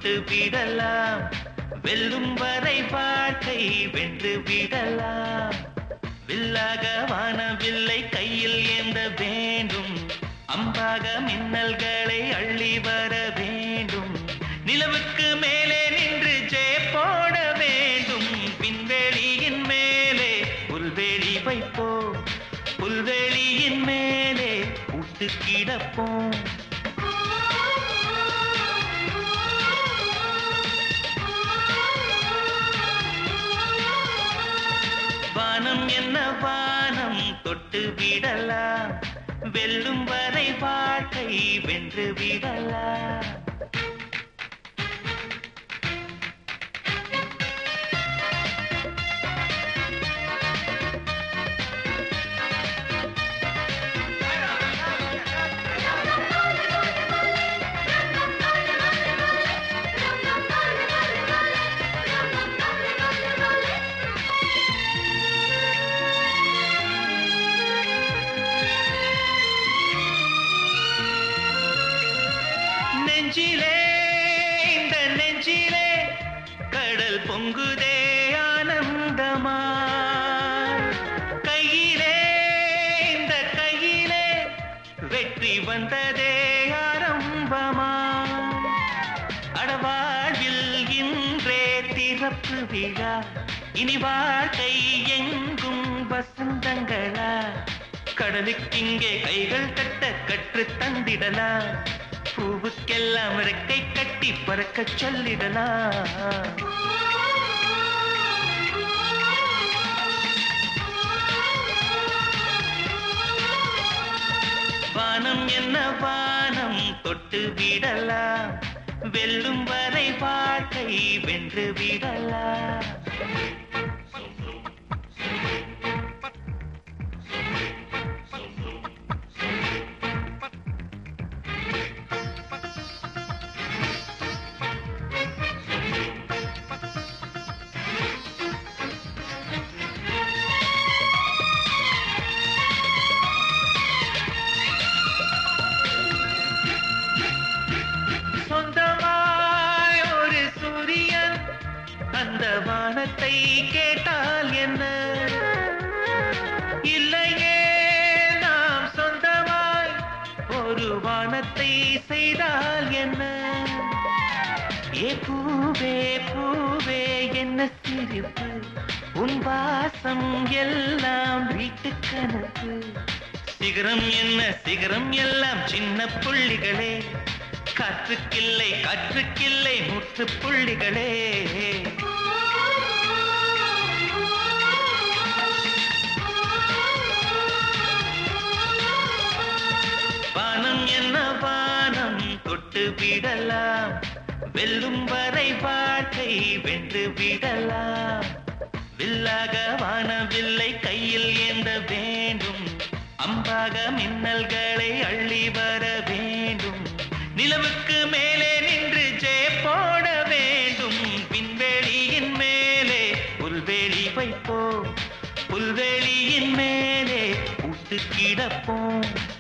தொட்டு விடலாம் வெல்லும் வரை வாழ்க்கை வென்று விடலாம் வில்லாக வானவில்லை கையில் ஏந்த வேண்டும் அம்பாக மின்னல்களை அள்ளி வர வேண்டும் நிலவுக்கு மேலே நின்று ஜெய போட வேண்டும் விண்வெளியின் மேலே புல்வெளி வைப்போம் புல்வெளியின் மேலே விட்டு கிடப்போம் வானம் என்ன வானம் தொட்டு விடலாம் வெல்லும் வரை வாழ்க்கை வென்று விடலாம் நெஞ்சிலே இந்த நெஞ்சிலே கடல் பொங்குதே ஆனந்தமா கையிலே இந்த கையிலே வெற்றி வந்ததே ஆரம்பமா அடவாழ்வில் இன்றே திறப்பு விழா இனி வாழ்க்கை எங்கும் வசந்தங்களா கடலுக்கிங்கே கைகள் கட்ட கற்று தந்திடலாம் பூவுக்கெல்லாம் ரெக்கை கட்டி பறக்கச் சொல்லிடலாம் வானம் என்ன வானம் தொட்டு விடலாம் வெல்லும் வரை வாழ்க்கை வென்று விடலாம் சொந்தமாய் ஒரு சூரியன் அந்த வானத்தை கேட்டால் என்ன இல்லையே நாம் சொந்தமாய் ஒரு வானத்தை செய்தால் என்ன ஏ பூவே பூவே என்ன சிரிப்பு உன் வாசம் எல்லாம் வீட்டு கணக்கு சிகரம் என்ன சிகரம் எல்லாம் சின்ன புள்ளிகளே காற்றுக்கில்லை காற்றுக்கில்லை முற்று புள்ளிகளே வானம் என்ன வானம் தொட்டு விடலாம் வெல்லும் வரை வாழ்க்கை வென்று விடலாம் வில்லாக வானவில்லை கையில் ஏந்த வேண்டும் அம்பாக மின்னல்களை அள்ளி வர வேண்டும் நிலவுக்கு மேலே நின்று ஜெய போட வேண்டும் விண்வெளியின் மேலே புல்வெளி வைப்போம் புல்வெளியின் மேலே விட்டு கிடப்போம்